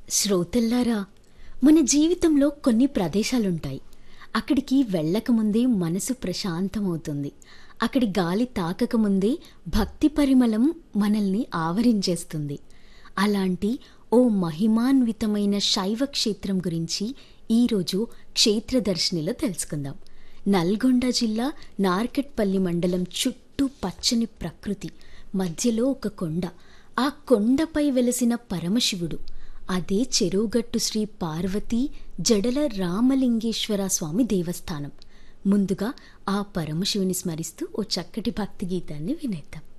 శ్రోతల్లారా మన జీవితంలో కొన్ని ప్రదేశాలుంటాయి అక్కడికి వెళ్ళకముందే మనసు ప్రశాంతమవుతుంది అక్కడి గాలి తాకకముందే భక్తి పరిమళం మనల్ని ఆవరించేస్తుంది అలాంటి ఓ మహిమాన్వితమైన శైవ క్షేత్రం గురించి ఈరోజు క్షేత్రదర్శినిలో తెలుసుకుందాం నల్గొండ జిల్లా నార్కెట్పల్లి మండలం చుట్టూ పచ్చని ప్రకృతి మధ్యలో ఒక కొండ ఆ కొండపై వెలసిన పరమశివుడు అదే చెరువుగట్టు శ్రీ పార్వతీ జడల రామలింగేశ్వర స్వామి దేవస్థానం ముందుగా ఆ పరమశివుని స్మరిస్తూ ఓ చక్కటి భక్తి గీతాన్ని వినేద్దాం